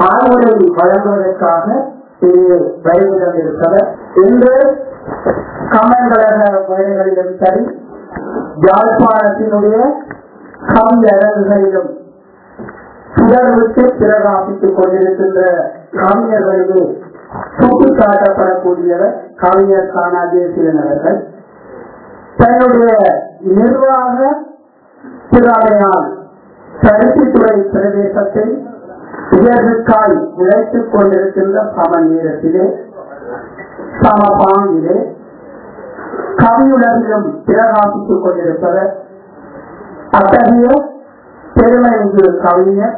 ஆய்வுரை வழங்குவதற்காக இங்கு வருகை தந்திருப்பவர் இன்று கமங்கலக பயணிகளிலும் சரி யாழ்ப்பாணத்தினுடைய கவியரங்குகளிலும் சுடர்விட்டு பிரகாசித்துக் கொண்டிருக்கின்ற கவிஞர்களிலே சுட்டிக்காட்டப்படக்கூடியவர் கவிஞர் காணா தேசியன் அவர்கள் தன்னுடைய நிர்வாக திறமையால் பருத்தித்துறை பிரதேசத்தில் உயர்வுக்காய் உழைத்துக் கொண்டிருக்கின்ற சம நேரத்திலே சமபாங்கிலே கவியுலகிலும் பிரகாசித்துக் கொண்டிருப்பவர் அத்தகைய பெருமைமிகு கவிஞர்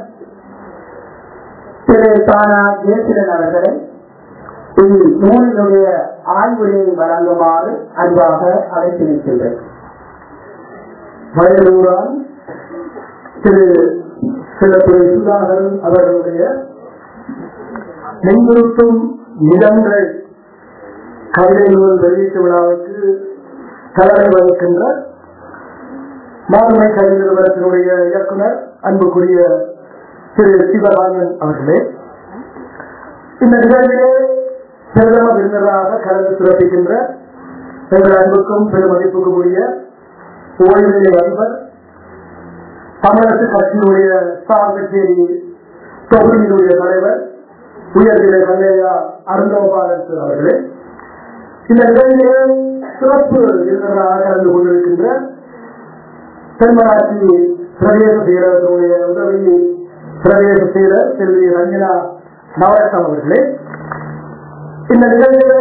திரு தானா ஜெயசிரன் அவர்களை இந்நூலினுடைய ஆய்வுரையை வழங்குமாறு அன்பாக அழைத்து நிற்கின்றேன் வயலூரால் திரு சிலத்துறை சுதாகரன் அவர்களுடைய நெஞ்சுறுத்தும் நிலங்கள் கவிதை நூல் வெளியீட்டு விழாவுக்கு தலைமை வகிக்கின்ற மாதுமை கல்வி நிறுவனத்தினுடைய இயக்குனர் அன்புக்குரிய திரு சிவராமன் அவர்களே இந்த நிகழ்விலே பிரதம விருந்தினராக கலந்து சிறப்பிக்கின்ற எங்கள் அன்புக்கும் பெருமதிப்புக்கும் உரிய ஓய்வுநிலை அதிபர் தமிழக கட்சியினுடைய சார்கச்சேரி தொகுதியினுடைய தலைவர் உயர்நிலை மல்லையா அருந்தோபாலன் அவர்களே இந்த நிகழ்ச்சியிலே சிறப்பு விருந்தினராக கலந்து கொண்டிருக்கின்ற தென்மராட்சி பிரதேச செயலகத்தினுடைய உதவி பிரதேச செயலர் செல்வி ரஞ்சனா நவரத்னம் அவர்களே இந்த நிகழ்ச்சியிலே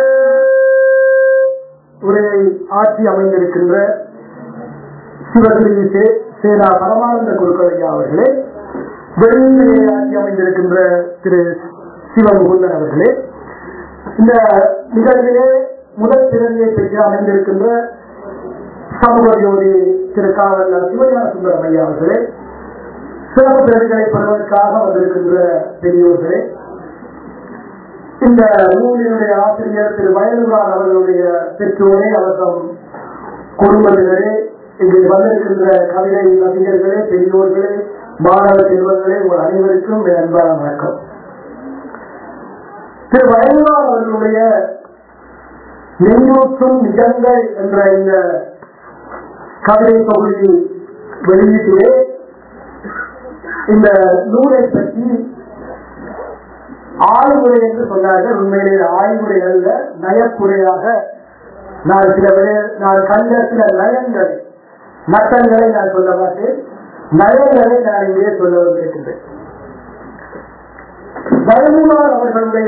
உரையை ஆட்சி அமைந்திருக்கின்ற சிவகிரி சேனா பரமானந்த குருக்களையா அவர்களே வெளியிலே ஆட்சி அமைந்திருக்கின்ற திரு சிவமுகுந்தன் அவர்களே இந்த நிகழ்விலே முதல் பிறவியை பெற்று அமைந்திருக்கின்ற சமூக ஜோதி திரு காவல் சிவஞான சுந்தரம் ஐயா அவர்களே சிறப்பு பிறவிகளை பெறுவதற்காக வந்திருக்கின்ற பெரியோர்களே இந்த நூலினுடைய ஆசிரியர் திரு வயலுரான் அவர்களுடைய பெற்றோரே அவர்தம் குடும்பத்தினரே இங்கு வந்திருக்கின்ற கவிதை ரசிகர்களே பெரியோர்களே மாணவ செல்வங்களே உங்கள் அனைவருக்கும் என் அன்பான வணக்கம் திரு வயலுரான் அவர்களுடைய நெஞ்சூற்றும் நிஜங்கள் என்ற இந்த கவிதை பகுதி வெளியீட்டிலே இந்த நூலை பற்றி ஆய்வுரை என்று சொன்னார்கள் உண்மையிலே ஆய்வுரை அல்ல நயப்புரையாக நான் சில நான் கண்ட சில நயங்களை நட்டங்களை நான் சொல்ல மாட்டேன் நயங்களை நான் இங்கே சொல்ல வந்திருக்கின்றேன் வயமுனார் அவர்களுடைய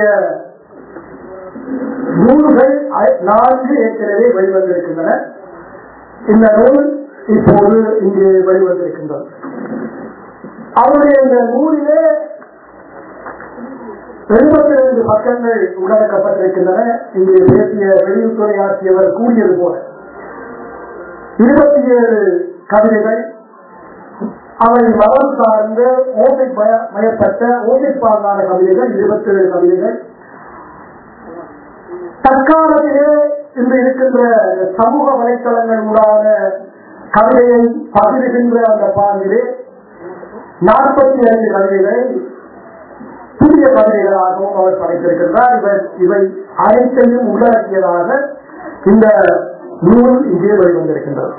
நூல்கள் நான்கு ஏற்கனவே வெளிவந்திருக்கின்றன இந்த நூல் இப்போது இங்கே வெளிவந்திருக்கின்றது அவருடைய இந்த நூலிலே எழுபத்தி ஐந்து பக்கங்கள் உள்ளடக்கப்பட்டிருக்கின்றன இங்கே பேசிய வெளியுறவுத்துறை ஆட்சியவர் கூறியது போல இருபத்தி ஏழு கவிதைகள் அவை மரம் சார்ந்த ஓமை மயப்பட்ட ஓமைப்பாங்கான கவிதைகள் இருபத்தி ஏழு கவிதைகள் தற்காலத்திலே இன்று இருக்கின்ற சமூக வலைத்தளங்கள் உண்டான கவிதையை பகிர்கின்ற அந்த பாங்கிலே நாற்பத்தி ஐந்து கவிதைகளை புதிய கவிதைகளாகவும் அவர் படைத்திருக்கின்றார் இவர் இவை அனைத்தையும் உள்ளடக்கியதாக இந்த நூல் இங்கே வெளிவந்திருக்கின்றது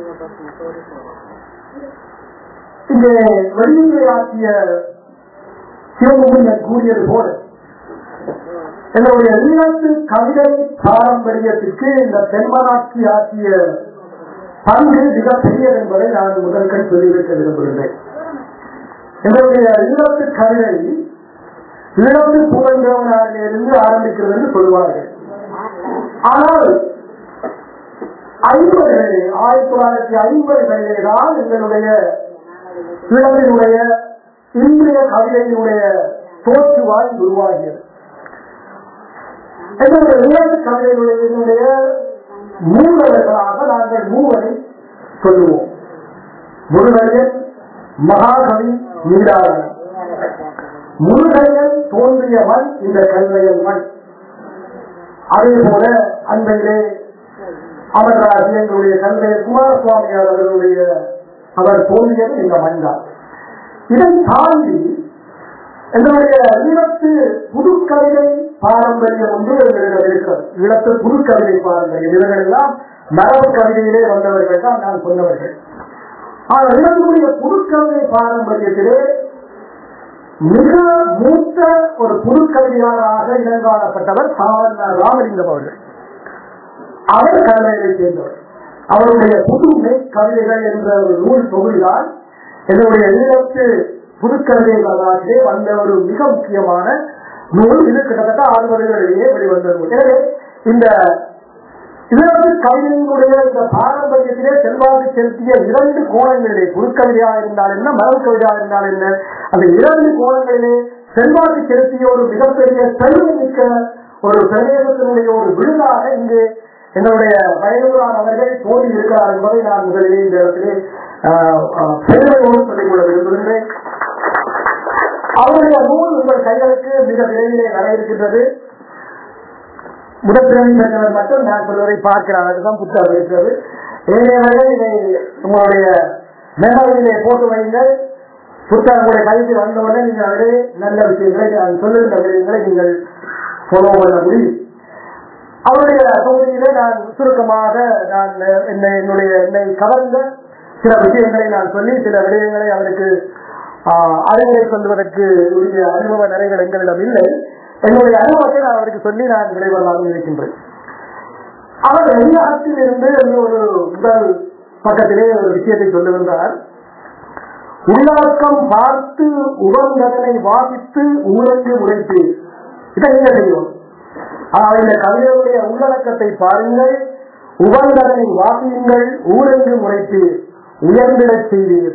இங்கே வெளியுரையாற்றிய சிவமுகன் கூறியது போல என்னுடைய ஈழத்து கவிதை பாரம்பரியத்திற்கு இந்த தென்மராட்சி ஆற்றிய பங்கு மிக பெரியது என்பதை நான் முதல்கள் சொல்லிவிக்க விரும்புகின்றேன் என்னுடைய ஈழத்து கவிதை ஈழத்து பூரந்தவனாரிலிருந்து ஆரம்பிக்கிறது என்று சொல்வார்கள் ஆனால் ஐம்பதுகளிலே ஆயிரத்தி தொள்ளாயிரத்தி ஐம்பதுகளிலே தான் எங்களுடைய ஈழத்தினுடைய இந்திய கவிதையினுடைய தோற்றுவாய் உருவாகியது எங்களுடைய ஈழத்து கவிதையினுடைய மூவர்களாக நாங்கள் மூவரை சொல்லுவோம் முருகன் மகாகவி நீராளன் முருகையன் தோன்றிய மண் இந்த கல்வையன் மண் அதே போல அன்றையிலே அமர்ராஜ் எங்களுடைய தந்தை குமாரசுவாமியார் அவர்களுடைய அவர் தோன்றியது இந்த மண் தான் இதை தாண்டி எங்களுடைய ஈழத்து புதுக்கவிதை பாரம்பரியம் ஒன்று எங்களிடம் இருக்கிறது ஈழத்து புதுக்கவிதை பாரம்பரியம் இவர்கள் எல்லாம் மரபு கவிதையிலே வந்தவர்கள் தான் நான் சொன்னவர்கள் ஆனால் ஈழத்துடைய புதுக்கவிதை பாரம்பரியத்திலே மிக மூத்த ஒரு புதுக்கவிதையாளராக இனங்காணப்பட்டவர் சாவண்ணா ராமலிங்கம் அவர்கள் அவர் கல்வியை சேர்ந்தவர் அவருடைய புதுமை கவிதைகள் என்ற ஒரு நூல் தொகுதிதான் என்னுடைய ஈழத்து புதுக்கவிதை வரலாற்றிலே வந்த ஒரு மிக முக்கியமான நூல் இது கிட்டத்தட்ட அறுபதுகளிலேயே வெளிவந்த நூல் எனவே இந்த ஈழத்து கவிதையினுடைய இந்த பாரம்பரியத்திலே செல்வாக்கு செலுத்திய இரண்டு கோணங்களிலே புதுக்கவிதையாக இருந்தால் என்ன மரபு கவிதையாக இருந்தால் என்ன அந்த இரண்டு கோணங்களிலே செல்வாக்கு செலுத்திய ஒரு மிகப்பெரிய பெருமை மிக்க ஒரு பிரதேசத்தினுடைய ஒரு விருதாக இங்கு என்னுடைய வயலூரான் அவர்கள் தோல்வி இருக்கிறார் என்பதை நான் முதலிலே இந்த இடத்திலே ஆஹ், ஆஹ், பெருமையோடு சொல்லிக் கொள்ள விரும்புகின்றேன் அவருடைய நூல் உங்கள் கைகளுக்கு மிக விரைவிலே வர இருக்கின்றது முதற்பிறவி பெற்றவர் மட்டும் நான் சொல்வதை பார்க்கிறார் அதுதான் புத்தகம் இருக்கிறது ஏழையவர்கள் இதை உங்களுடைய மெமரியிலே போட்டு வைங்கள் புத்தகங்களுடைய கைக்கு வந்தவுடனே நீங்கள் அதிலே நல்ல விஷயங்களை நான் சொல்லுகின்ற விஷயங்களை நீங்கள் ஃபாலோ பண்ண முடியும் அவருடைய தொகுதியிலே நான் சுருக்கமாக நான் என்னை என்னுடைய என்னை கவர்ந்த சில விஷயங்களை நான் சொல்லி சில விடயங்களை அவருக்கு ஆஹ், அறிவுரை சொல்வதற்கு உரிய அனுபவ நிறைகள் எங்களிடம் இல்லை என்னுடைய அனுபவத்தை நான் அவருக்கு சொல்லி நான் விளைவதாக இருக்கின்றேன் அவர் வெளிநாட்டில் இருந்து ஒரு முதல் பக்கத்திலே ஒரு விஷயத்தை சொல்லுகின்றார் உள்ளடக்கம் பார்த்து உகந்ததனை வாசித்து ஊரங்கு உழைத்து இதை என்ன செய்யும் ஆனால் இந்த கவிதையுடைய உள்ளடக்கத்தை பாருங்கள் உகந்ததனை வாசியுங்கள் ஊரங்கு உழைத்து உயர்ந்திடச் செய்வீர்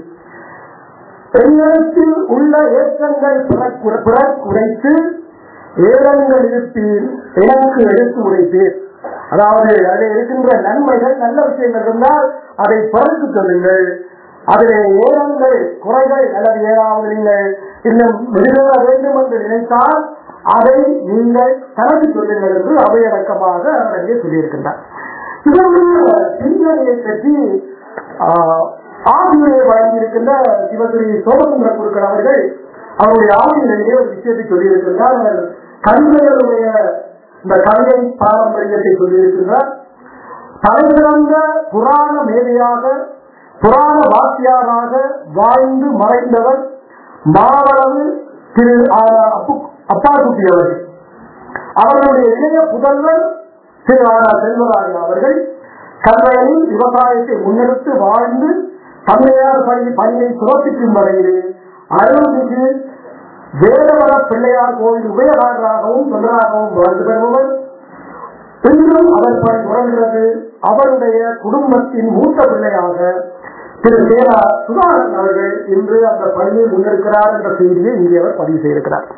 பெண்களுக்கு உள்ள ஏற்றங்கள் பிறக்குற- பிறக்குரைத்து ஏலங்கள் இருப்பீர் எனக்கு எடுத்து உரைப்பீர் அதாவது அதில் இருக்கின்ற நன்மைகள் நல்ல விஷயங்கள் இருந்தால் அதை பிறகு சொல்லுங்கள் அதிலே ஏலங்கள் குறைகள் அல்லது ஏதாவது நீங்கள் இன்னும் விடுதல வேண்டும் என்று நினைத்தால் அதை நீங்கள் தனக்கு சொல்லுங்கள் என்று அவையடக்கமாக அவர் அங்கே சொல்லியிருக்கின்றார் இவருடைய சிந்தனையை பற்றி ஆஹ், ஆசிரியை வழங்கியிருக்கின்ற சிவகிரி சோமசுந்தர குருக்கள் அவர்கள் அவருடைய ஆசிரியரிலே ஒரு விஷயத்தை சொல்லியிருக்கின்றார் அவர் கவிதைகளுடைய இந்த கவிதை பாரம்பரியத்தை சொல்லியிருக்கின்றார் தலைசிறந்த புராண மேதையாக புராண வாக்கியாராக வாழ்ந்து மறைந்தவர் மாவளவு திரு ஆ- அப்பு- அப்பாக்குட்டி அவர்கள் அவர்களுடைய இளைய புதல்வர் திரு ஆனா செல்வராஜன் அவர்கள் கல்வையில் விவசாயத்தை முன்னெடுத்து வாழ்ந்து தந்தையார் பணி பணியை சுரப்பிக்கும் வரையிலே அருள்மிகு வேதவர பிள்ளையார் கோவில் உபயகாரராகவும் தொண்டராகவும் வாழ்ந்து வருபவர் இன்றும் அவர் பணி தொடர்கிறது அவருடைய குடும்பத்தின் மூத்த பிள்ளையாக திரு சேரா சுதாகரன் அவர்கள் இன்று அந்த பணியை முன்னெடுக்கிறார் என்ற செய்தியை இங்கே அவர் பதிவு செய்திருக்கிறார்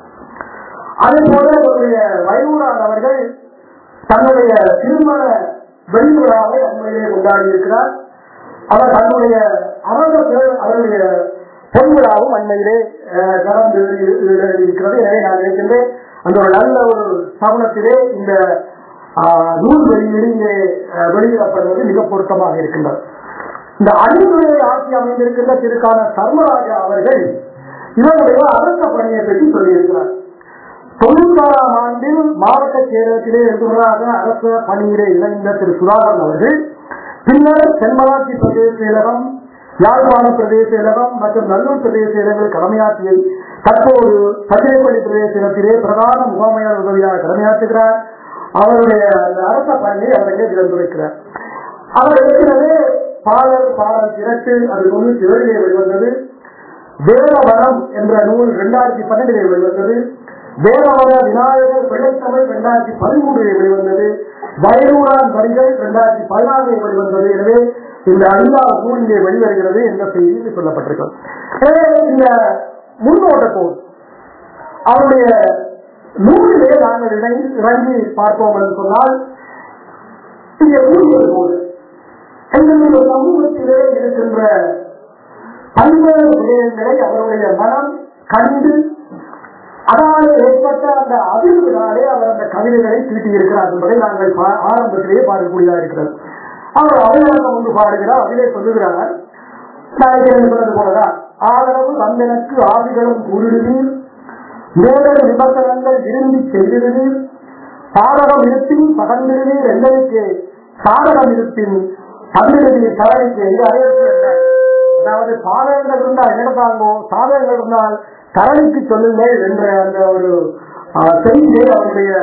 அதே போல அவருடைய வயலூரான் அவர்கள் தன்னுடைய திருமண வெளிவிழாவை அண்மையிலே கொண்டாடி இருக்கிறார் அவர் தன்னுடைய அரசு அவருடைய பொன்விழாவும் அண்மையிலே அஹ், நடந்து இருக்கிறது எனவே நான் நினைக்கின்றேன் அந்த ஒரு நல்ல ஒரு சமணத்திலே இந்த ஆஹ், நூல் வெளியீடு இங்கே அஹ், வெளியிடப்படுவது மிக பொருத்தமாக இருக்கின்றது இந்த அணிமுறையை ஆட்சி அமைந்திருக்கின்ற திருக்கான சர்மராஜா அவர்கள் இவருடைய அரச பணியை பற்றி சொல்லியிருக்கிறார் தொண்ணூத்தாறாம் ஆண்டில் மாவட்ட செயலகத்திலே எழுதுவதாக அரச பணியிலே இணைந்த திரு சுதாகரன் அவர்கள் பின்னர் தென்மராட்சி பிரதேச செயலகம் யாழ்ப்பாண பிரதேச செயலகம் மற்றும் நல்லூர் பிரதேச செயலகங்கள் கடமையாற்றியை தற்போது பத்திரைப்பள்ளி பிரதேச செயலகத்திலே பிரதான முகாமையாளர் உதவியாக கடமையாற்றுகிறார் அவருடைய அந்த அரச பணியை அவர்களே திறந்துரைக்கிறார் அவர் ஏற்கனவே பாடல் பாடல் திரட்டு அது தொண்ணூத்தி ஏழிலே வெளிவந்தது வேதவரம் என்ற நூல் இரண்டாயிரத்தி பன்னெண்டிலே வெளிவந்தது வேதவர விநாயகர் பிள்ளைத்தமிழ் இரண்டாயிரத்தி பதிமூன்றிலே வெளிவந்தது வயலூரான் வரிகள் இரண்டாயிரத்தி பதினாறிலே வெளிவந்தது எனவே இந்த ஐந்தாவது நூல் இங்கே வெளிவருகிறது என்ற செய்தி இங்கு சொல்லப்பட்டிருக்கிறது எனவே இந்த முன்னோட்டத்தோடு அவருடைய நூலிலே நாங்கள் இணை- இறங்கி பார்ப்போம் என்று சொன்னால் இங்கே கூறியது போது எங்களுடைய சமூகத்திலே இருக்கின்ற பல்வேறு விடயங்களை அவருடைய மனம் கண்டு அதனால் ஏற்பட்ட அந்த அதிர்வினாலே அவர் அந்த கவிதைகளை தீட்டியிருக்கிறார் என்பதை நாங்கள் பா- ஆரம்பத்திலேயே பார்க்கக்கூடியதாக இருக்கிறது அவர் அவையாளம் ஒன்று பாடுகிறார் அதிலே சொல்லுகிறார் நான் ஏற்கனவே சொன்னது போலதான் ஆதரவு தந்தனுக்கு ஆதிகளும் கூறிடுவீர் மேலும் விமர்சனங்கள் விரும்பி செய்திருந்தீர் சாதகம் இருப்பின் பகர்ந்திருந்தீர் எங்களுக்கு சாதகம் இருப்பின் தந்திருந்தீர் தரணிக்கு என்று அறிவித்திருந்தார் அதாவது சாதகங்கள் இருந்தால் என்னெடுத்தாங்கோ சாதகங்கள் இருந்தால் தரணிக்கு சொல்லுங்கள் என்ற அந்த ஒரு ஆஹ், செய்தியை அவருடைய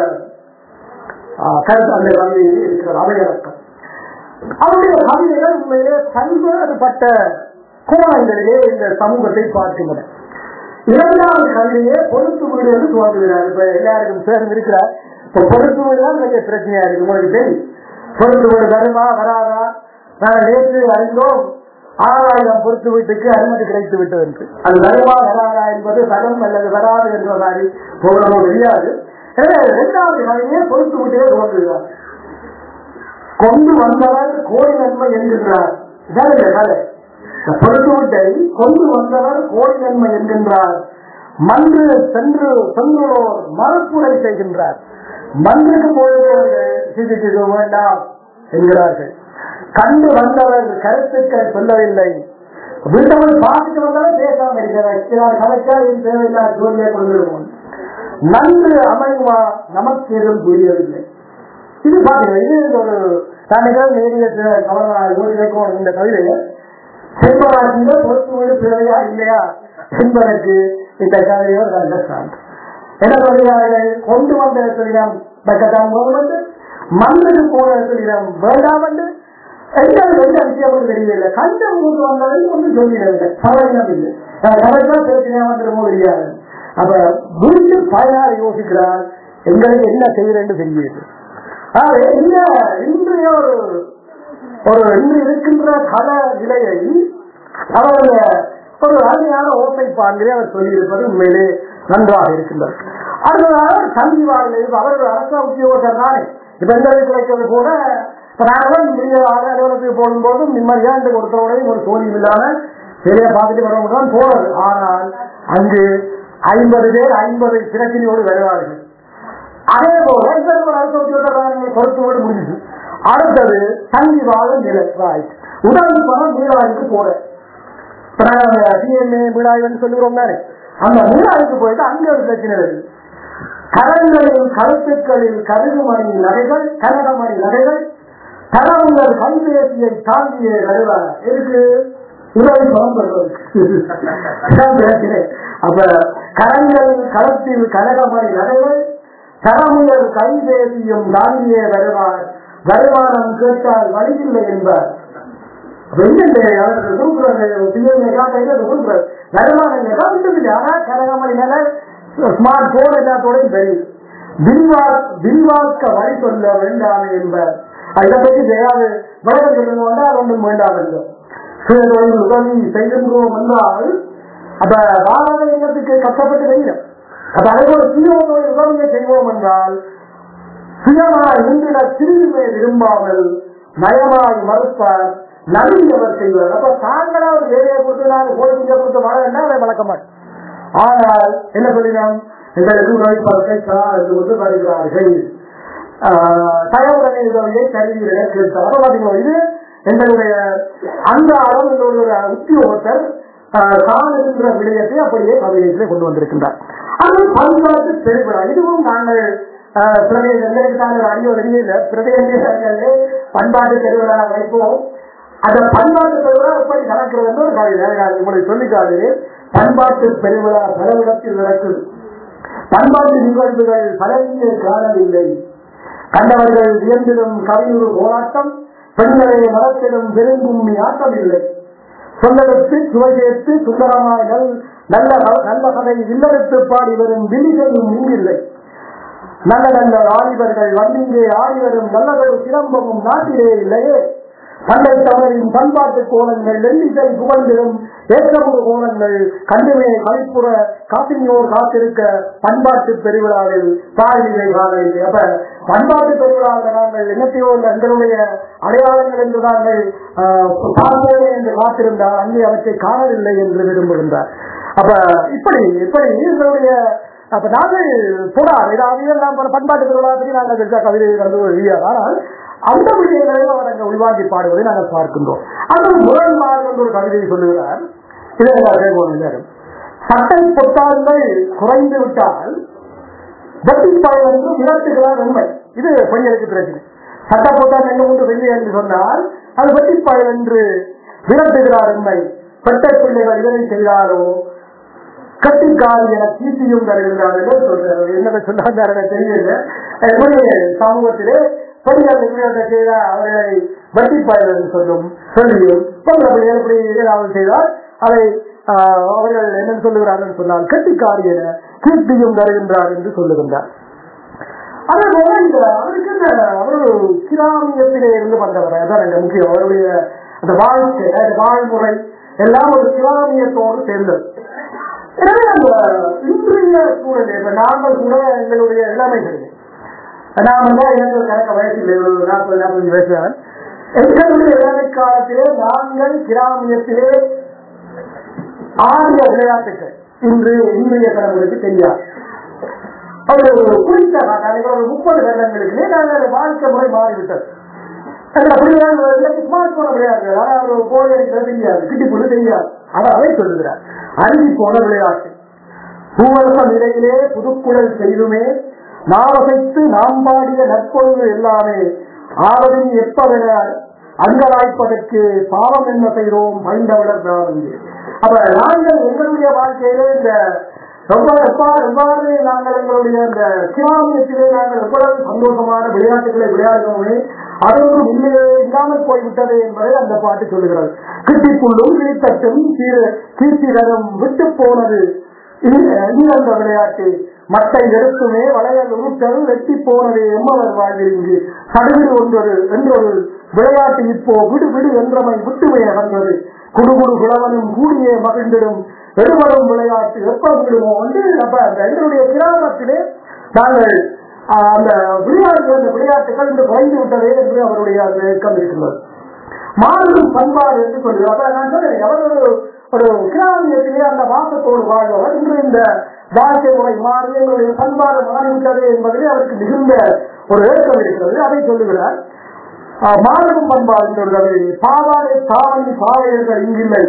ஆஹ், கருத்து அந்த கவிதையில் இருக்கிறது அவையடக்கம் அவருடைய கவிதைகள் உண்மையிலே பல்வேறுபட்ட கோணங்களிலே இந்த சமூகத்தை பார்க்கின்றன இரண்டாவது கவிதையே பொறுத்து வீடு என்று துவங்குகிறார் இப்ப எல்லாருக்கும் சேர்ந்து இருக்கிறார் இப்ப பொறுத்து வீடு தான் பெரிய பிரச்சனையா இருக்கு உங்களுக்கு தெரியும் பொறுத்து வீடு வருமா வராதா நாங்கள் நேற்று அறிந்தோம் ஆறாயிரம் பொறுத்து வீட்டுக்கு அனுமதி கிடைத்து விட்டது என்று அது வருமா வராதா என்பது வரும் அல்லது வராது என்ற மாதிரி போகிறதோ தெரியாது எனவே இரண்டாவது கவிதையே பொறுத்து வீட்டிலே துவங்குகிறார் கொண்டு வந்தவர் கோடி நன்மை என்கின்றார் இதான் இந்த கதை இந்த பொருத்தூட்டை கொண்டு வந்தவர் கோடி நன்மை என்கின்றார் மன்று சென்று சென்றோர் மறுப்புரை செய்கின்றார் மன்றுக்கு போகிறவர்கள் சிசிக்கு வேண்டாம் என்கிறார்கள் கண்டு வந்தவர் கருத்துக்கள் சொல்லவில்லை வீட்டவன் பார்த்துட்டு வந்தாலும் பேசாம இருக்கிறார் கலைச்சா என் தேவையில்லாத ஜோலியை கொண்டிருக்கும் நன்று அமைவா நமக்கு எதுவும் புரியவில்லை இது பாருங்க இது ஒரு தனிகள் நேரிய கவனம் இந்த கவிதையை செல்வராட்சியில பொறுத்து வீடு பிறவையா இல்லையா என்பதற்கு இந்த கவிதையோ அண்டர்ஸ்டாண்ட் என்ன சொல்கிறார்கள் கொண்டு வந்த சொல்லிடம் பக்கத்தான் வந்து மண்ணுக்கு போன சொல்லிடம் வேண்டாம் என்று எங்களுக்கு எந்த விஷயம் தெரியவில்லை கண்டம் கொண்டு வந்ததை ஒன்றும் சொல்லிடவில்லை சவரினம் இல்லை கவலைதான் பிரச்சனையா வந்துடுமோ தெரியாது அப்ப வீட்டு பயனாளி யோசிக்கிறார் எங்களுக்கு என்ன செய்யறேன்னு தெரியுது ஆகவே இந்த இன்றைய ஒரு ஒரு இன்று இருக்கின்ற கல நிலையை அவர் ஒரு அருமையான ஓசை பாங்கிலே அவர் சொல்லியிருப்பது உண்மையிலே நன்றாக இருக்கின்றது அடுத்ததாக கல்வி வாழ்நிலை அவர் ஒரு அரச உத்தியோகத்தர் தானே இப்ப எங்களை கிடைக்கிறது கூட இப்ப நாங்களும் பெரிய அலுவலகத்துக்கு போகும்போதும் நிம்மதியா இந்த ஒருத்தரோடையும் ஒரு சோழியும் இல்லாம சரியா பார்த்துட்டு வரவங்க தான் போறது ஆனால் அங்கு ஐம்பது பேர் ஐம்பது பிரச்சனையோடு வருவார்கள் அதே போல இதற்கு ஒரு அரசு உத்தியோகத்தர்கள் கொடுத்து விட முடியுது அடுத்தது தங்கி வாழும் நிலை ரைட் உடல் பணம் மீளாய்க்கு போற டிஎன்ஏ மீளாய்வுன்னு சொல்லுகிறோம் தானே அந்த மீளாய்க்கு போயிட்டு அங்க ஒரு பிரச்சனை வருது கரங்களில் கருத்துக்களில் கருகுமணி நகைகள் கனகமணி நகைகள் கனவுங்கள் கைபேசியை தாண்டிய வருவார் எதுக்கு உதவி பணம் பெறுவதற்கு அப்ப கரங்களில் களத்தில் கனகமணி நகைகள் கரமுயர் கைபேசியும் தாங்கியே வருவார் வருமானம் கேட்டால் வழியில்லை என்பார் ஸ்மார்ட் போன் எல்லாத்தோடையும் தெரியும் விரிவாக்க வழி சொல்ல வேண்டாம் என்பார் இதை பற்றி தெரியாது விளக்கம் சொல்லுங்க அது ஒன்றும் வேண்டாம் என்று சுயதொழில் உதவி செய்கின்றோம் என்றால் அப்ப வாழத்துக்கு கஷ்டப்பட்டு செய்யணும் அப்ப அதே போல சுயதொழில் உதவியை செய்வோம் என்றால் சுயமாய் நின்றிட சிறிதுமே விரும்பாமல் நயமாய் மறுப்பார் நலிந்தவர் செய்வார் அப்ப தாங்களா ஒரு வேலையை கொடுத்து நான் கோடி குஞ்சை கொடுத்து வாழ வேண்டாம் அதை வளர்க்க மாட்டேன் ஆனால் என்ன சொல்லினோம் எங்களுக்கு உணவை பழக்கை என்று கொண்டு வருகிறார்கள் தகவலை உதவியை கருவிகளை கேட்டார் அப்ப பாத்தீங்களா இது எங்களுடைய அந்த அளவு எங்களுடைய உத்தியோகத்தர் காணுகின்ற விடயத்தை அப்படியே கவிதைகளை கொண்டு வந்திருக்கின்றார் அது பண்பாட்டு பெருவிழா இதுவும் நாங்கள் பிரதேசங்களுக்கு நாங்கள் அறிய வெளியில பிரதேசங்களே பண்பாட்டு பெருவிழா வைப்போம் அந்த பண்பாட்டு பெருவிழா எப்படி நடக்கிறது ஒரு கவிதை நான் உங்களுக்கு சொல்லிக்காது பண்பாட்டு பெருவிழா பல இடத்தில் நடக்குது பண்பாட்டு நிகழ்வுகள் பலவிய காணவில்லை கண்டவர்கள் வியந்திடும் கவியூர் போராட்டம் பெண்களை மரத்திடும் பெருங்கும்மி ஆட்டம் இல்லை சொல்லெடுத்து சுவை சேர்த்து சுந்தரமாய் நல் நல்ல நல்ல கதை இல்லெடுத்து பாடி வரும் விழிகளும் இங்கில்லை நல்ல நல்ல ஆடிவர்கள் வந்திங்கே ஆடி வரும் நல்லதொரு சிலம்பமும் நாட்டிலே இல்லையே பண்டை தமிழின் பண்பாட்டு கோலங்கள் வெள்ளிசை புகழ்ந்திடும் ஏற்றமுக கோலங்கள் கண்டுமே கழிப்புற காசினியோர் காத்திருக்க பண்பாட்டு பெருவிழாவில் பாலினை காணவில்லை அப்ப பண்பாட்டு பெருவிழாவில் நாங்கள் என்னத்தையோ எங்களுடைய அடையாளங்கள் என்று நாங்கள் பார்ப்போம் என்று காத்திருந்தால் அங்கே அவற்றை காணவில்லை என்று விரும்புகின்றார் அப்ப இப்படி இப்படி எங்களுடைய அப்ப நாங்கள் போடாது ஏதாவது நாம் பண்பாட்டு திருவிழா பற்றி நாங்கள் பெருசா கவிதை வந்து எழுதியார் ஆனால் அந்த விஷயங்களையும் அவர் அங்கே உள்வாங்கி பாடுவதை நாங்கள் பார்க்கின்றோம் அந்த முரண்பாடு என்று ஒரு கவிதையை சொல்லுகிறார் இதை நேரம் சட்டை பொத்தான்கள் குறைந்து விட்டால் வெட்டி பயன் என்று விரட்டுகிறார் உண்மை இது பெண்களுக்கு பிரச்சனை சட்ட பொத்தான் என்ன ஒன்று வெள்ளி என்று சொன்னால் அது வெட்டி பயன் என்று விரட்டுகிறார் உண்மை பெட்டை பிள்ளைகள் இதனை செய்தாலோ கட்டிக்கால் என கீர்த்தியும் தருகிறார்கள் சொல்றாரு என்ன சொன்னார் எனக்கு தெரியல என்னுடைய சமூகத்திலே பெண்கள் இப்படி செய்தால் அவர்களை வட்டி பயன் சொல்லும் சொல்லியும் பொங்கல் எப்படி ஏதாவது செய்தால் அதை ஆஹ், அவர்கள் என்ன சொல்லுகிறார்கள் சொன்னால் கட்டிக்காரி என கீர்த்தியும் தருகின்றார் என்று சொல்லுகின்றார் அதே போல இந்த அவருக்கு இந்த அவர் கிராமியத்திலே இருந்து வந்தவர் அதான் இந்த முக்கியம் அவருடைய அந்த வாழ்க்கை அந்த வாழ்முறை எல்லாம் ஒரு கிராமியத்தோடு சேர்ந்தது எனவே அந்த இன்றைய சூழல் இப்ப நாங்கள் கூட எங்களுடைய இளமைகளில் நான் வந்து எனக்கு கணக்க வயசில் ஒரு நாற்பது நாற்பது வயசுதான் எங்களுடைய இளமை காலத்திலே நாங்கள் கிராமியத்திலே ஆடிய விளையாட்டுகள் இன்று இன்றைய தலைமுறைக்கு தெரியாது ஒரு குறித்த நாங்கள் ஒரு முப்பது வருடங்களுக்கு நாங்கள் வாழ்க்கை முறை மாறிவிட்டது ஸ்மார்ட் போன விளையாட்டு ஆனால் ஒரு கோழி அடிக்கிறது தெரியாது கிட்டி போட்டு தெரியாது ஆனால் அதை சொல்லுகிறார் அருகி போன விளையாட்டு பூவரச நிலையிலே புதுக்குழல் செய்துமே நாவசைத்து நாம் பாடிய நற்பொழுது எல்லாமே ஆவதின் எப்பவென அங்கலாய்ப்பதற்கு பாவம் என்ன செய்தோம் பைந்தவளர் பிராமணி அப்ப நாங்கள் எங்களுடைய வாழ்க்கையிலே இந்த ரொம்ப எப்பா எவ்வாறு நாங்கள் எங்களுடைய இந்த கிராமியத்திலே நாங்கள் எவ்வளவு சந்தோஷமான விளையாட்டுகளை விளையாடுகிறோமே அதொன்றும் இல்லையே இல்லாமல் போய்விட்டது என்பதை அந்த பாட்டு சொல்லுகிறது கிட்டிப்புள்ளும் கிழித்தட்டும் கீர்த்திகரம் விட்டு போனது இந்த விளையாட்டு மட்டை எடுத்துமே வளையல் உருட்டல் வெட்டி போனது எம்மவர் வாழ்வில் இங்கு சடுவில் ஒன்றொரு என்றொரு விளையாட்டு இப்போ விடு விடு என்றமை விட்டுமே நடந்தது குடுகுடு கிழவனும் கூடியே மகிழ்ந்திடும் எடுவரும் விளையாட்டு எப்ப விடுமோ வந்து அப்ப அந்த எங்களுடைய கிராமத்திலே நாங்கள் ஆஹ், அந்த விளையாட்டு அந்த விளையாட்டுகள் இன்று குறைந்து விட்டதே என்று அவருடைய அந்த இயக்கம் இருக்கின்றது மாறும் பண்பாடு என்று சொல்லுவார் அப்ப நான் சொன்னேன் அவர் ஒரு ஒரு கிராமியத்திலே அந்த வாசத்தோடு வாழ்பவர் இன்று இந்த வாழ்க்கை முறை மாறி எங்களுடைய பண்பாடு மாறிவிட்டது என்பதிலே அவருக்கு மிகுந்த ஒரு ஏற்றம் இருக்கிறது அதை சொல்லுகிறார் ஆஹ், மாறும் பண்பாடு சொல்றது பாவாடை சாவணி பாவையர்கள் இங்கில்லை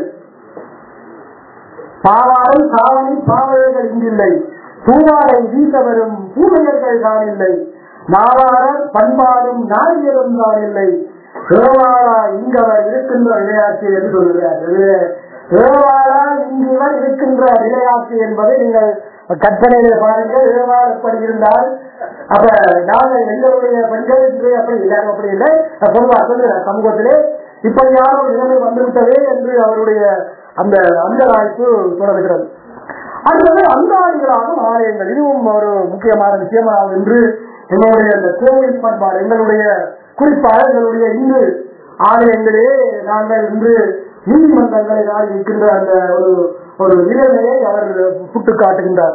பாவாடை சாவணி பாவையர்கள் இங்கில்லை தூவாடை வீச வரும் பூவையர்கள் தான் இல்லை நாவாரர் பண்பாடும் நாரியரும் தான் இல்லை ஏவாளா இங்கவர் இருக்கின்ற விளையாட்டு என்று சொல்கிறார் இது ஏவாளா இங்குவர் இருக்கின்ற விளையாட்டு என்பதை நீங்கள் கற்பனையில பாருங்கள் ஏவாள் எப்படி இருந்தால் அப்ப நாங்கள் எங்களுடைய பெண்கள் இன்று அப்படி இல்லை அப்படி இல்லை பொதுவாக சொல்லுகிறார் சமூகத்திலே இப்படியான ஒரு நிலைமை வந்துவிட்டதே என்று அவருடைய அந்த அந்த வாய்ப்பு தொடர்கிறது அடுத்தது அந்தாதிகளாகும் ஆலயங்கள் இதுவும் ஒரு முக்கியமான விஷயமாகும் என்று எங்களுடைய அந்த கோவில் பண்பாடு எங்களுடைய குறிப்பாக எங்களுடைய இந்து ஆலயங்களே நாங்கள் இன்று நீதிமன்றங்களை நாடி இருக்கின்ற அந்த ஒரு ஒரு நிலைமையை அவர் சுட்டு காட்டுகின்றார்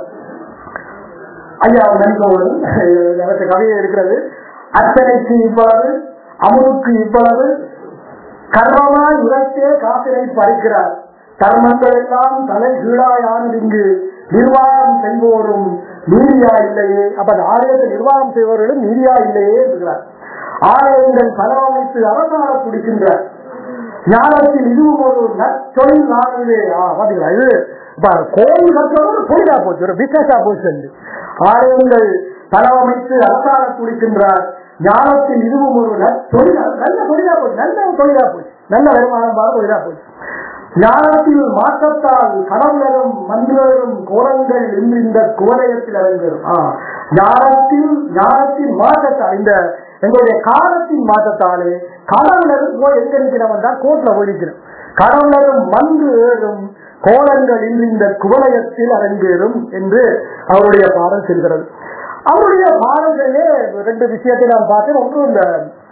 ஐயா நன்கோவன் எனக்கு கவிதை இருக்கிறது அத்தனைக்கு இவ்வளவு அமுதுக்கு இவ்வளவு கர்மமாய் உரைத்தே காசினை பறிக்கிறார் கர்மங்கள் எல்லாம் தலை கீழாயானது இங்கு நிர்வாகம் செய்வோரும் நீதியா இல்லையே அப்ப அந்த ஆலயத்தை நிர்வாகம் செய்பவர்களும் நீதியா இல்லையே என்கிறார் ஆலயங்கள் பலவமைத்து அரசாண பிடிக்கின்றார் ஞானத்தில் இதுவும் ஒரு நற்தொழில் நாடுவே பாத்தீங்களா இது இப்ப கோயில் கட்டுறது ஒரு தொழிலா போச்சு ஒரு பிசினஸா போச்சு என்று. ஆலயங்கள் பலவமைத்து அரசாண துடிக்கின்றார் ஞானத்தில் இதுவும் ஒரு நற்தொழிலா நல்ல தொழிலா போச்சு நல்ல தொழிலா போச்சு நல்ல வருமானம் பார தொழிலா போச்சு ஞானத்தில் மாற்றத்தால் கடவுளரும் மந்திரரும் கோரங்கள் இன்று இந்த குவலயத்தில் அரங்கேறும் ஆ, ஞானத்தில் ஞானத்தின் மாற்றத்தால் இந்த எங்களுடைய காலத்தின் மாற்றத்தாலே கடவுளரும் போய் எங்க நிற்கிறவன் தான் கோட்ல போய் நிற்கிறோம் கடவுளரும் மந்து ஏறும் கோலங்கள் இன்று இந்த குவலயத்தில் அரங்கேறும் என்று அவருடைய பாடல் செல்கிறது அவருடைய பாடல்களே ரெண்டு விஷயத்தை நான் பார்த்தேன் ஒன்று இந்த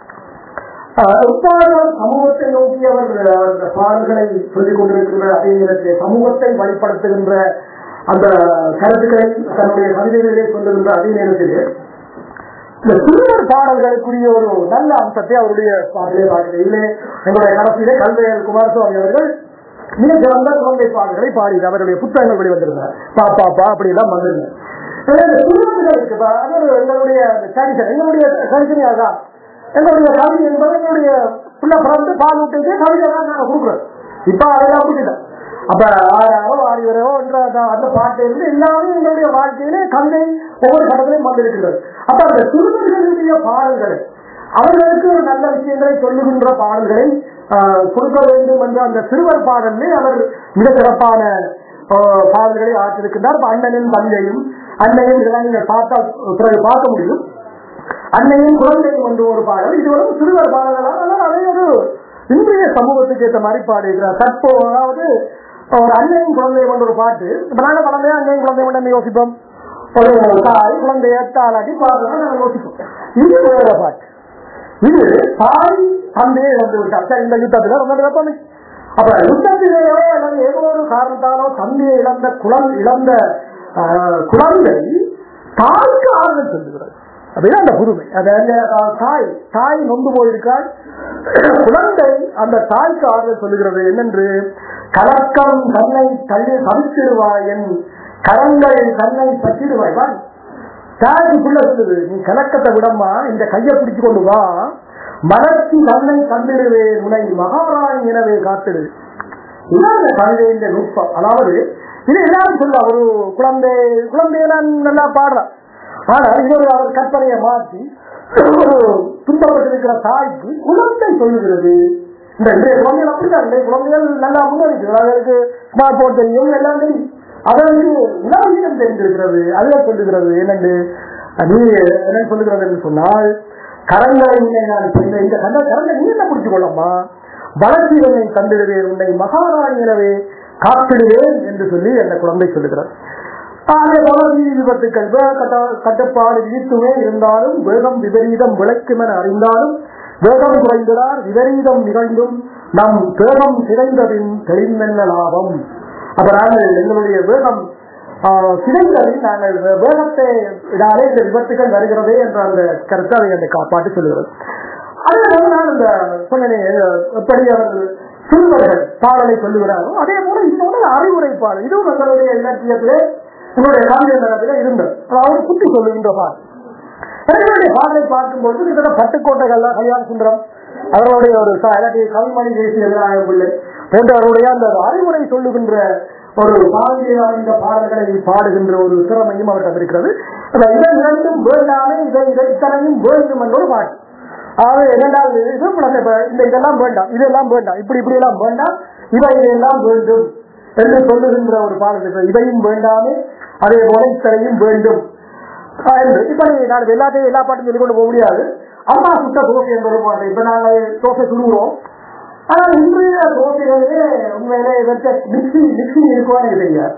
ஒப்பாளர் சமூகத்தை நோக்கி அவர் அந்த பாடல்களை சொல்லிக் கொண்டிருக்கின்ற அதே நேரத்தில் சமூகத்தை வழிப்படுத்துகின்ற அந்த கருத்துக்களை தன்னுடைய கவிதைகளிலே சொல்லுகின்ற அதே நேரத்தில் இந்த சிறுவர் பாடல்களுக்குரிய ஒரு நல்ல அம்சத்தை அவருடைய பாடலே பார்க்கிறேன் இல்லை எங்களுடைய கடைசியிலே கல்வையர் குமாரசுவாமி அவர்கள் மிக சிறந்த குழந்தை பாடல்களை பாடி அவருடைய புத்தகங்கள் வெளிவந்திருந்தார் பா பா பா அப்படி எல்லாம் வந்திருந்தார் எனவே இந்த சிறுவர்களுக்கு பா- அது ஒரு எங்களுடைய சரிசன் எங்களுடைய சரிசனி அதுதான் எங்களுடைய கல்வி என்பது எங்களுடைய பிள்ளை பிறந்து பால் விட்டுட்டு கவிதை தான் நாங்கள் கொடுக்குறோம் இப்ப அதெல்லாம் அப்படிதான் அப்ப ஆறாரோ ஆறிவரோ என்ற அந்த- அந்த பாட்டு இருந்து எல்லாமே எங்களுடைய வாழ்க்கையிலே கவிதை ஒவ்வொரு கட்டத்திலையும் வந்திருக்கிறது அப்ப அந்த சிறுவர்களுடைய பாடல்களை அவர்களுக்கு ஒரு நல்ல விஷயங்களை சொல்லுகின்ற பாடல்களை ஆஹ், கொடுக்க வேண்டும் என்ற அந்த சிறுவர் பாடலே அவர் மிக சிறப்பான ஆஹ், பாடல்களை ஆற்றிருக்கின்றார் அப்ப அண்ணனின் தந்தையும் அன்னையும் இதெல்லாம் நீங்க பார்த்தா பிறகு பார்க்க முடியும் அன்னையும் குழந்தையும் என்று ஒரு பாடல் இது ஒரு சிறுவர் பாடல்களால் ஆனால் அதை ஒரு இன்றைய சமூகத்துக்கு ஏற்ற மாதிரி பாடுகிறார் தற்போ அதாவது ஒரு அன்னையும் குழந்தையும் என்ற ஒரு பாட்டு இப்ப நாங்க குழந்தைய அன்னையும் குழந்தையும் மட்டும் யோசிப்போம் ஒரு தாய் குழந்தைய தாளாட்டி பாடுறோம் நாங்க யோசிப்போம் இது வேற பாட்டு இது தாய் தந்தையை இழந்து விட்டார் சரி இந்த யுத்தத்துல ரொம்ப வெப்பமே அப்ப யுத்தத்திலேயோ அல்லது ஏதோ ஒரு காரணத்தாலோ தந்தையை இழந்த குழந்தை இழந்த ஆஹ், குழந்தை தாய்க்கு ஆறுதல் சொல்லுகிறது அப்படின்னா அந்த புதுமை அது அந்த தாய் தாய் நொந்து போயிருக்காள் குழந்தை அந்த தாய்க்கு ஆறுதல் சொல்லுகிறது என்னென்று கலக்கம் தன்னை தள்ளி தவித்திடுவாய் என் கரங்கள் தன்னை பற்றிடுவாய் வா தாய்க்கு புள்ள சொல்லுது நீ கலக்கத்தை விடம்மா இந்த கையை பிடிச்சு கொண்டு வா மலர்ச்சி தன்னை தந்திடுவேன் உனை மகாராணி எனவே காத்திடு இதான் இந்த கவிதையின் நுட்பம் அதாவது இது எல்லாரும் சொல்ல ஒரு குழந்தை குழந்தைய நான் நல்லா பாடுறேன் ஆனால் இது ஒரு அவர் கற்பனையை மாற்றி ஒரு துன்பப்பட்டிருக்கிற தாய்க்கு குழந்தை சொல்லுகிறது இந்த இன்றைய குழந்தைகள் அப்படிதான் இன்றைய குழந்தைகள் நல்லா முன்னேறிச்சு அவர்களுக்கு ஸ்மார்ட் போன் தெரியும் எல்லாம் தெரியும் அதற்கு உணவீனம் தெரிந்திருக்கிறது அதுதான் சொல்லுகிறது என்னென்று நீ என்ன சொல்லுகிறது என்று சொன்னால் கரங்களை உன்னை நான் செய்த இந்த கண்ட கரங்களை நீ என்ன பிடிச்சு கொள்ளம்மா வளர்ச்சிகளை தந்திடுவேன் உன்னை மகாராணி எனவே காத்திடுவேன் என்று சொல்லி அந்த குழந்தை சொல்லுகிறார் அதே போல வீதி விபத்துக்கள் வேக கட்ட- கட்டுப்பாடு விதித்துமே இருந்தாலும் வேகம் விபரீதம் விளைக்கும் என அறிந்தாலும் வேகம் குறைந்ததார் விபரீதம் நிகழ்ந்தும் நம் வேகம் சிதைந்ததின் தெளிந்தென்ன லாபம் அப்ப நாங்கள் எங்களுடைய வேகம் ஆஹ், சிதைந்ததில் நாங்கள் வே- வேகத்தை இதாலே இந்த விபத்துக்கள் வருகிறதே என்ற அந்த கருத்தை அதை அந்த காப்பாட்டு சொல்லுகிறது அதே போல நான் இந்த சொன்னேனே எப்படி அவர் சிறுவர்கள் பாடலை சொல்லுகிறாரோ அதே போல இன்னொரு அறிவுரை பாடல் இதுவும் எங்களுடைய இலக்கியத்திலே உங்களுடைய கவிதை நடத்திலே இருந்தது அதாவது குட்டி சொல்லுகின்ற பாடல் அவர்களுடைய பாடலை பார்க்கும்போது இதோட பட்டுக்கோட்டைகள் கல்யாண சுந்தரம் அவர்களுடைய ஒரு ச- இல்லாட்டி கவிமணி தேசிய விநாயக பிள்ளை போன்றவர்களுடைய அந்த அறிவுரை சொல்லுகின்ற ஒரு பாடலில் அமைந்த பாடல்களை பாடுகின்ற ஒரு திறமையும் அவரிடம் இருக்கிறது அப்ப இதை இரண்டும் வேண்டாமே இதை இதை இத்தனையும் வேண்டும் என்ற ஒரு பாட்டு அதாவது இரண்டாவது இது குழந்தை ப- இந்த இதெல்லாம் வேண்டாம் இதெல்லாம் வேண்டாம் இப்படி இப்படி எல்லாம் வேண்டாம் இவை இதெல்லாம் வேண்டும் என்று சொல்லுகின்ற ஒரு பாடல் இருக்கிறது. இதையும் வேண்டாமே அதே போல இத்தனையும் வேண்டும் ஆஹ் என்று. இப்ப நீ நான் எல்லாத்தையும் எல்லா பாட்டும் சொல்லிக் கொண்டு போக முடியாது அம்மா சுட்ட தோசை என்ற ஒரு பாட்டு இப்ப நாங்கள் தோசை சுடுவோம் ஆனா இன்றைய தோசைகளிலே உண்மையிலே இதற்கு மிக்சி மிக்சி இருக்குவான்னு எனக்கு தெரியாது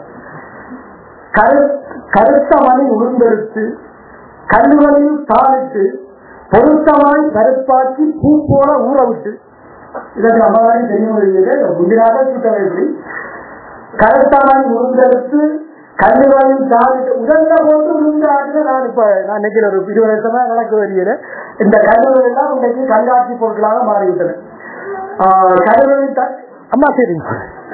கரு கருத்த மணி உருந்தெடுத்து கல்லுகளில் தாளிட்டு பொருத்தமாய் கருப்பாக்கி பூ போல ஊற விட்டு இதற்கு அம்மாவையும் தெரியும் இல்லை முந்தினாக சுட்டவை எப்படி கருத்தமாய் உருந்தெடுத்து கல்லுகளில் தாளிட்டு உடல்ல போட்டு உருந்தாட்டு நான் இப்ப நான் நினைக்கிற ஒரு இருபது வருஷமா நடக்க வருகிறேன் இந்த கல்லுகள் எல்லாம் இன்றைக்கு கண்காட்சி பொருட்களாக மாறிவிட்டன ஆஹ் கல்லுகளில் தா- அம்மா சரிங்க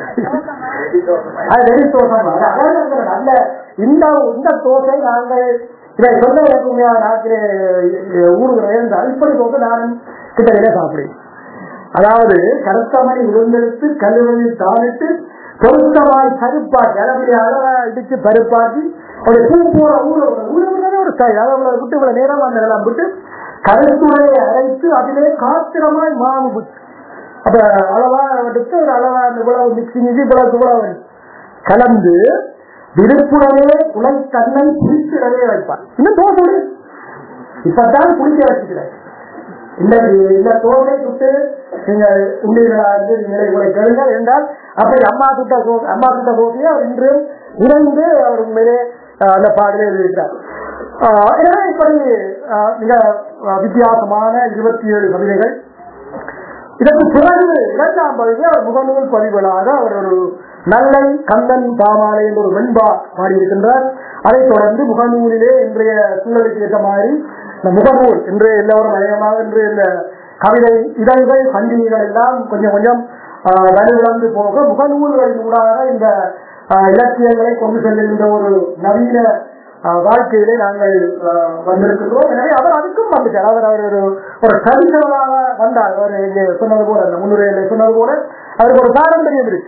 அது ரெடி தோசை மாதிரி. அதாவது அந்த நல்ல இந்த இந்த தோசை நாங்கள் இதை சொல்ல உண்மையாக நாட்டிலே ஊருக்கு இருந்தால் இப்படி தோசை நானும் கிட்டத்தட்ட சாப்பிடுவேன் அதாவது கருத்தமணி உளுந்தெடுத்து கல்லுகளில் தாளிட்டு பொருத்தமாய் கருப்பாக்கி அளவுடைய அளவா இடிச்சு பருப்பாக்கி ஒரு பூ போற ஊற ஊற விடுறதே ஒரு ஸ்டைல் அதை அவ்வளவு விட்டு இவ்வளவு நேரம் அந்த எல்லாம் விட்டு கருத்துடையை அரைத்து அதிலே காத்திரமாய் மாவு விட்டு அப்ப அளவா எடுத்து ஒரு அளவா அந்த இவ்வளவு மிக்சிங் இது இவ்வளவு இவ்வளவு கலந்து விருப்புடனே உலை தன்னை குளித்திடவே வைப்பார் இன்னும் தோசை இப்பதான் குளிக்க வச்சுக்கிறேன் இந்த இந்த தோசை சுட்டு நீங்க உள்ளீர்களா என்று நிலை உங்களை கேளுங்கள் என்றால் அப்படி அம்மா சுட்ட தோசை அம்மா சுட்ட தோசையை அவர் இன்று இணைந்து அவர் உண்மையிலே ஆஹ், அந்த பாடலே எழுதியிருக்கிறார் ஆஹ், எனவே இப்படி ஆஹ், மிக ஆஹ், வித்தியாசமான இருபத்தி ஏழு கவிதைகள் இதற்கு பிறகு இரண்டாம் பகுதி அவர் முகநூல் பதிவுகளாக அவர் ஒரு நல்லை கந்தன் பாமாலை என்ற ஒரு வெண்பா பாடியிருக்கின்றார் அதைத் தொடர்ந்து முகநூலிலே இன்றைய சூழலுக்கு ஏற்ற மாதிரி இந்த முகநூல் இன்று எல்லோரும் நயமாக இன்று இந்த கவிதை இதழ்கள் சங்கிலிகள் எல்லாம் கொஞ்சம் கொஞ்சம் ஆஹ், வலுவிழந்து போக முகநூல்களின் ஊடாக இந்த ஆஹ், இலக்கியங்களை கொண்டு செல்லுகின்ற ஒரு நவீன ஆஹ் வாழ்க்கையிலே நாங்கள் ஆஹ் வந்திருக்கிறோம் எனவே அவர் அதுக்கும் வந்துட்டார் அவர் அவர் ஒரு ஒரு ட்ரெடிஷனலாக வந்தார் அவர் இங்கே சொன்னது போல அந்த முன்னுரையில சொன்னது போல அவருக்கு ஒரு பாரம்பரியம் இருக்கு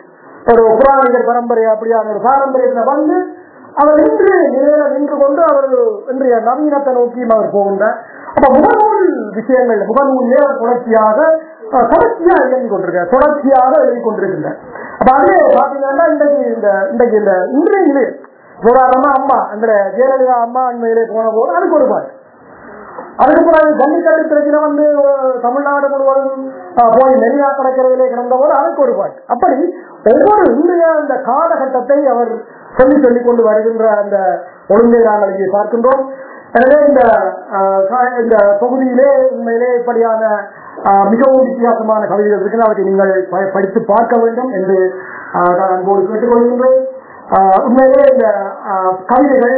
ஒரு புராணிகர் பரம்பரை அப்படியான ஒரு பாரம்பரியத்துல வந்து அவர் நின்று நிலையில நின்று கொண்டு அவர் இன்றைய நவீனத்தை நோக்கியும் அவர் போகின்றார் அப்ப முகநூல் விஷயங்கள் முகநூலே அவர் தொடர்ச்சியாக அஹ், தொடர்ச்சியா எழுதி கொண்டிருக்கார் தொடர்ச்சியாக எழுதி கொண்டிருக்கின்றார் அப்ப அதே பாத்தீங்கன்னா இன்றைக்கு இந்த இன்றைக்கு இந்த இன்றைய இது உதாரணமா அம்மா அந்த ஜெயலலிதா அம்மா அண்மையிலே போன போது அதுக்கு ஒரு பாட்டு அதுக்கு பிறகு ஜல்லிக்கட்டு பிரச்சனை வந்து அஹ், தமிழ்நாடு முழுவதும் அஹ், போய் நெறியா கடற்கரையிலே கிடந்த போது அதுக்கு ஒரு பாட்டு அப்படி ஒவ்வொரு இன்றைய அந்த காலகட்டத்தை அவர் சொல்லி சொல்லிக் கொண்டு வருகின்ற அந்த ஒழுங்கை நாங்கள் இங்கே பார்க்கின்றோம் எனவே இந்த அஹ், கா- இந்த தொகுதியிலே உண்மையிலே இப்படியான அஹ், மிகவும் வித்தியாசமான கவிதைகள் இருக்கிறது அவற்றை நீங்கள் ப- படித்து பார்க்க வேண்டும் என்று அஹ், நான் அன்போடு கேட்டுக்கொள்கின்றேன் அஹ், உண்மையிலே இந்த அஹ், கவிதைகள்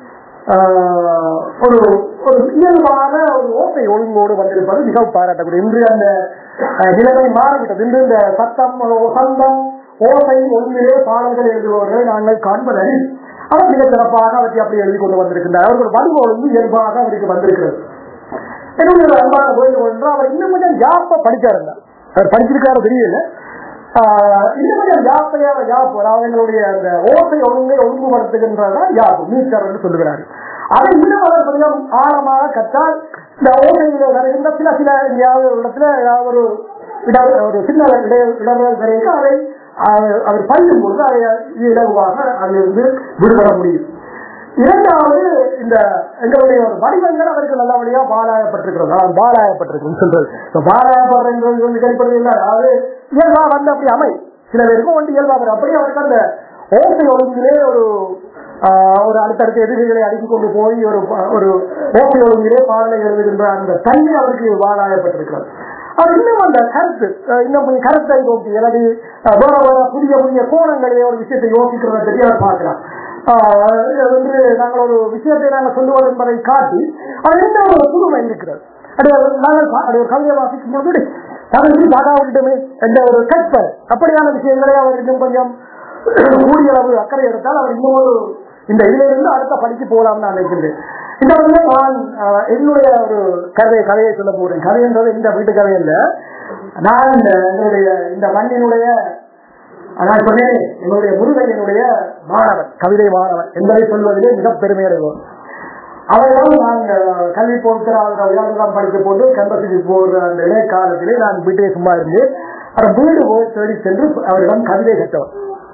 ஆஹ் ஒரு ஒரு இயல்பான ஒரு ஓசை ஒழுங்கோடு வந்திருப்பது மிகவும் பாராட்டக்கூடிய இன்று அந்த அஹ், நிலைமை மாறிவிட்டது இன்று இந்த சத்தம் ஒரு சந்தம் ஓசை ஒழுங்கிலே பாடல்கள் எழுதுபவர்களை நாங்கள் காண்பதை அவர் மிக சிறப்பாக அவற்றை அப்படி எழுதி கொண்டு வந்திருக்கின்றார் அவர்கள் வடிவ ஒழுங்கு இயல்பாக அவருக்கு வந்திருக்கிறது என்னுடைய ஒரு அன்பான கோயில் ஒன்று அவர் இன்னும் கொஞ்சம் ஜாப்ப படிச்சாருங்க அவர் படிச்சிருக்காரு தெரியல ஆஹ் இன்னும் கொஞ்சம் ஜாப்பையாக ஜாப் அதாவது எங்களுடைய அந்த ஓசை ஒழுங்கை ஒழுங்குபடுத்துகின்றதா ஜாப் மீட்டர் என்று சொல்லுகிறார் அதை இன்னும் அவர் கொஞ்சம் ஆழமாக கற்றால் இந்த ஓசையில் வருகின்ற சில சில எங்கேயாவது ஒரு இடத்துல ஏதாவது ஒரு இட ஒரு சின்ன இட இடர்கள் வரைக்கும் அதை அவர் அவர் படிக்கும் பொழுது அதை இலகுவாக அதிலிருந்து விடுபட முடியும் இரண்டாவது இந்த எங்களுடைய ஒரு வடிவங்கள் அவருக்கு நல்லபடியா பாலாயப்பட்டிருக்கிறது அதாவது பாலாயப்பட்டிருக்கு சொல்றது இப்ப பாலாயப்படுறது வந்து கேள்விப்படுறது இல்லை அதாவது இயல்பா வந்து அப்படி அமை சில பேருக்கும் வந்து இயல்பா வரும் அப்படி அவருக்கு அந்த ஓசை ஒழுங்கிலே ஒரு ஆஹ், ஒரு அடுத்தடுத்த எதிரிகளை அடுக்கிக் கொண்டு போய் ஒரு ப- ஒரு ஓசை ஒழுங்கிலே பாடலை எழுதுகின்ற அந்த தன்மை அவருக்கு பாலாயப்பட்டிருக்கிறது அது இன்னும் அந்த கருத்து அஹ் இன்னும் கொஞ்சம் கருத்தை நோக்கி அல்லது அஹ், வேற வேற புதிய புதிய கோணங்களிலே ஒரு விஷயத்தை யோசிக்கிறத தெரியாத பார்க்கலாம் ஆஹ் இது வந்து நாங்கள் ஒரு விஷயத்தை நாங்கள் சொல்லுவோம் என்பதை காட்டி அது என்ன ஒரு புதுமை இருக்கிறது அது நாங்கள் பா- அது ஒரு கவிதை வாசிக்கும் போது நாங்கள் இப்படி பார்க்காவிட்டோமே என்ற ஒரு கற்பனை அப்படியான விஷயங்களை அவர் இன்னும் கொஞ்சம் கூடிய அளவு அக்கறை எடுத்தால் அவர் இன்னும் ஒரு இந்த இதுல இருந்து அடுத்த படிக்கு போகலாம் நான் நினைக்கின்றேன் இந்த வந்து நான் ஆஹ், என்னுடைய ஒரு கதை கதையை சொல்ல போறேன் கதைன்றது இந்த வீட்டு கதை இல்ல நான் இந்த என்னுடைய இந்த மண்ணினுடைய நான் சொன்னேன் என்னுடைய முருகையனுடைய மாணவன் கவிதை மாணவன் என்பதை சொல்வதிலே மிக பெருமை அடைவோம் அவர்கள் நான் அஹ், கல்வி பொறுத்தராக விளையாட்டுலாம் படிக்க போது கம்பஸுக்கு போகிற அந்த இடைக்காலத்திலே நான் வீட்டிலே சும்மா இருந்து அவர் வீடு போய் தேடி சென்று அவரிடம் கவிதை கற்றவர்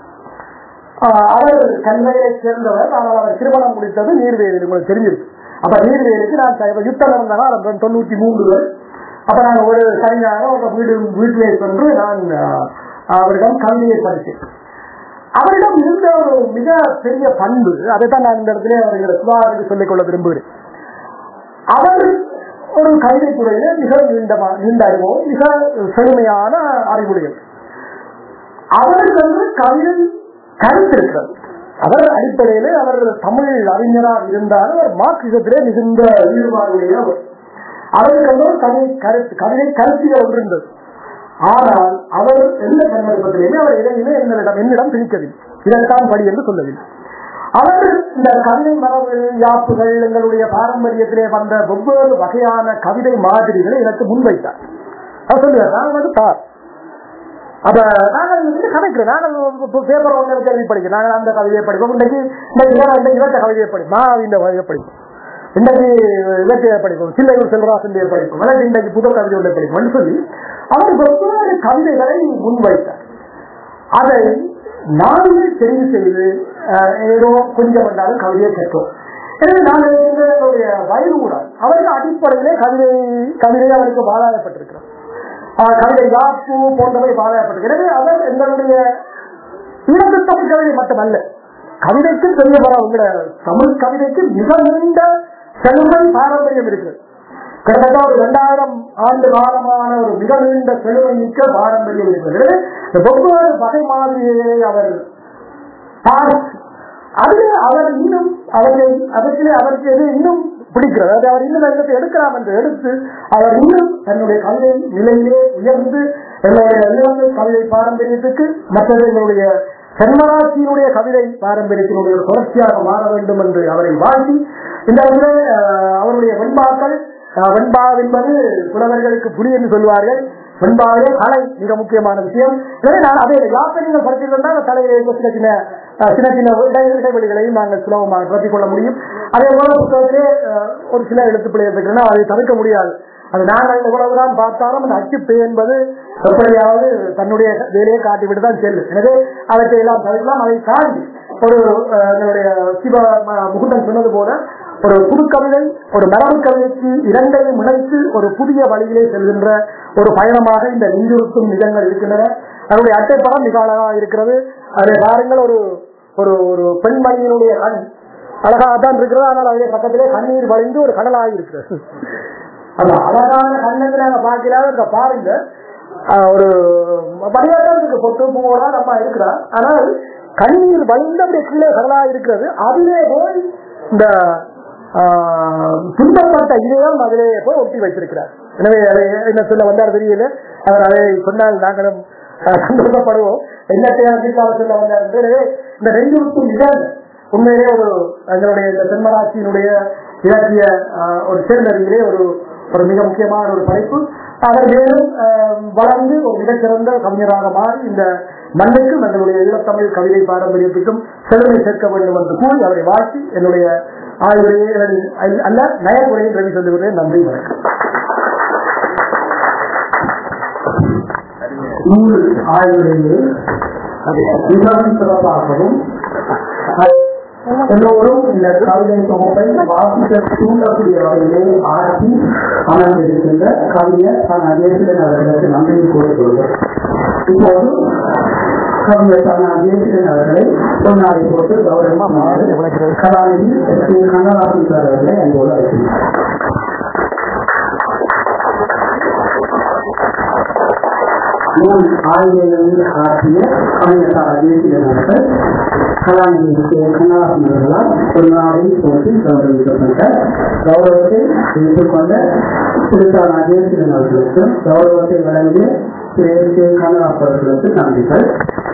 ஆஹ் அவர் கல்வையை சேர்ந்தவர் ஆனால் அவர் திருமணம் முடித்தது நீர்வேலியில் உங்களுக்கு தெரிஞ்சிருக்கு அப்ப நீர்வேலிக்கு நான் ச- இப்ப யுத்தம் நடந்த காலம் தொண்ணூத்தி மூன்று அப்ப நான் ஒரு சனி ஞாயிறு ஒரு வீடு வீட்டிலே சென்று நான் ஆஹ், அவரிடம் கவிதையை படித்தேன் அவரிடம் இருந்த ஒரு மிக பெரிய பண்பு அதைத்தான் நான் இந்த இடத்துல அவர்கள் சுதாகருக்கு சொல்லிக் கொள்ள விரும்புகிறேன் அவர் ஒரு கவிதை துறையில மிக நீண்ட மா- நீண்ட அனுபவம் மிக செழுமையான அறிவுடையவர் அவருக்கு வந்து கவிதை கருத்து இருக்கிறது அவர் அடிப்படையிலே அவர் தமிழ் அறிஞராக இருந்தாலும் அவர் மார்க்சிசத்திலே மிகுந்த ஈடுபாடுடைய அவர் அவருக்கு வந்து ஒரு கவிதை கருத்து கவிதை கருத்துகள் ஒன்று இருந்தது ஆனால் அவர் எந்த சந்தர்ப்பத்திலேயுமே அவர் இடையிலே என்னிடம் என்னிடம் பிரிக்கவில்லை இதற்கான படி என்று சொல்லவில்லை அவர் இந்த கவிதை மரபு யாப்புகள் எங்களுடைய பாரம்பரியத்திலே வந்த வெவ்வேறு வகையான கவிதை மாதிரிகளை எனக்கு முன்வைத்தார் அவர் சொல்லுவார் நான் வந்து தார் அப்ப நாங்கள் வந்து கணக்கு நாங்கள் பேப்பர் ஒன்று கேள்வி படிக்கிறோம் நாங்கள் அந்த கவிதையை படிப்போம் இன்றைக்கு இன்றைக்கு இவன் இந்த இவற்ற கவிதையை படிப்போம் நான் இந்த கவிதையை படிப்போம் இன்றைக்கு இலக்கிய படிப்போம் சில்லையூர் செல்வராசன் படிப்போம் அல்லது இன்றைக்கு புது கவிதை உள்ள படிப்போம் சொல்லி அவர் வெவ்வேறு கவிதைகளை முன்வைத்தார் அதை நாங்களே தெரிவு செய்து அஹ், ஏதோ கொஞ்சம் வந்தாலும் கவிதையை கேட்டோம் எனவே நாங்கள் எங்களுடைய வயது கூட அவருக்கு அடிப்படையிலே கவிதை கவிதை அவருக்கு பாதாயப்பட்டிருக்கிறோம் ஆஹ் கவிதை யாப்பு போன்றவை பாதாயப்பட்டிருக்கிறது அவர் எங்களுடைய ஈழத்து தமிழ் கவிதை மட்டுமல்ல கவிதைக்கு தெரிய வர தமிழ் கவிதைக்கு மிக நீண்ட செழுமை பாரம்பரியம் இருக்கிறது கிட்டத்தட்ட ஒரு இரண்டாயிரம் ஆண்டு காலமான ஒரு மிக நீண்ட செழுமை மிக்க பாரம்பரியம் இருக்கிறது இந்த வெவ்வேறு வகை மாதிரியை அவர் பார்த்து அதில் அவர் இன்னும் அவரை அவற்றிலே அவருக்கு எது இன்னும் பிடிக்கிறது அது அவர் இன்னும் இடத்தை எடுக்கலாம் என்று எடுத்து அவர் இன்னும் தன்னுடைய கவிதை நிலையிலே உயர்ந்து எங்களுடைய இலங்கை கவிதை பாரம்பரியத்துக்கு மற்றது எங்களுடைய சென்மராட்சியினுடைய கவிதை பாரம்பரியத்தினுடைய ஒரு தொடர்ச்சியாக மாற வேண்டும் என்று அவரை வாழ்த்தி இந்த இடத்துல அஹ், அவருடைய வெண்பாக்கள் அஹ், வெண்பா என்பது புலவர்களுக்கு புலி என்று சொல்வார்கள் முன்பாகவே கலை மிக முக்கியமான விஷயம் எனவே நான் அதை யாப்பை நீங்கள் படிச்சிருந்தா அந்த தலையில இருக்க சின்ன சின்ன அஹ், சின்ன சின்ன இடை- இடைவெளிகளையும் நாங்கள் சுலபமாக நிறுத்திக் கொள்ள முடியும் அதே போல புத்தகத்திலே அஹ், ஒரு சில எழுத்துப்பிழை இருக்குன்னா அதை தவிர்க்க முடியாது அது நாங்கள் எவ்வளவுதான் பார்த்தாலும் அந்த அச்சுப்பை என்பது எப்படியாவது தன்னுடைய வேலையை காட்டிவிட்டு தான் செல்லும் எனவே அவற்றை எல்லாம் தவிர்க்கலாம் அதை தாண்டி ஒரு அஹ், எங்களுடைய சிவ ம- முகுந்தன் சொன்னது போல ஒரு புதுக்கவிதை ஒரு மரபு கவிதைக்கு இரண்டையும் இணைத்து ஒரு புதிய வழியிலே செல்கின்ற ஒரு பயணமாக இந்த நெஞ்சுறுத்தும் நிஜங்கள் இருக்கின்றன அதனுடைய அட்டைப்படம் மிக அழகாக இருக்கிறது அதை பாருங்கள் ஒரு ஒரு ஒரு பெண்மணியினுடைய கண் அழகாக தான் இருக்கிறது ஆனால் அதே பக்கத்திலே கண்ணீர் வழிந்து ஒரு கடலாக இருக்கிறது அந்த அழகான கண்ணத்தை நாங்க பார்க்கலாம் இந்த பாருங்க ஆஹ் ஒரு பரிவர்த்தனத்துக்கு பொட்டு பூவோட நம்ம இருக்கிறா ஆனால் கண்ணீர் வழிந்து அப்படியே கீழே கடலா இருக்கிறது அதிலே போய் இந்த ஆஹ், துன்பப்பட்ட இதயம் அதிலே போய் ஒட்டி வைத்திருக்கிறார் எனவே அதை என்ன சொல்ல வந்தார் தெரியல அவர் அதை சொன்னால் நாங்களும் ஆஹ், சந்தோஷப்படுவோம் என்னத்தையா தீர்க்காக சொல்ல வந்தார் என்று. எனவே இந்த ரெண்டு விட்டு இதழ் உண்மையிலே ஒரு எங்களுடைய இந்த தென்மராட்சியினுடைய இலக்கிய ஆஹ், ஒரு சேர்ந்தறிவிலே ஒரு ஒரு மிக முக்கியமான ஒரு படைப்பு அவர் மேலும் ஆஹ், வளர்ந்து ஒரு மிகச்சிறந்த கவிஞராக மாறி இந்த மண்ணுக்கும் எங்களுடைய ஈழத்தமிழ் கவிதை பாரம்பரியத்துக்கும் செழுமை சேர்க்க வேண்டும் என்று கூறி அவரை வாழ்த்தி என்னுடைய ஆய்வுரையை அல்ல- அல்ல நயமுறையை ரவி சொல்லுகிறேன் நன்றி வணக்கம் நூல் ஆய்வுரையை மிகவும் சிறப்பாகவும் எல்லோரும் இந்த கவிதை தொகுப்பை வாசிக்க தூண்டக்கூடிய வகையிலே ஆட்சி அமர்ந்திருக்கின்ற கவிஞர் தான் அஜேசிடன் அவர்களுக்கு நன்றி கூறிக்கொள்கிறேன் இப்போது கவிஞர் தான் அஜேசிடன் அவர்களை பொன்னாடி போட்டு கௌரவமாக கலாநிதி எஸ் கே கண்ணதாசன் சார் அவர்களை அன்போடு அழைக்கிறேன் நூல் ஆய்வுகளில் ஆற்றிய கவிஞர் அஜேசிடன் அவர்கள் கலாநிதி கே கண்ணதாசன் அவர்களால் பொன்னாடை போட்டு கௌரவிக்கப்பட்ட கௌரவத்தை ஏற்றுக்கொண்ட திருத்தாள் அஜேசிடன் அவர்களுக்கும் கௌரவத்தை வழங்கிய திரு எஸ் கே கண்ணதாசன் அவர்களுக்கு நன்றிகள்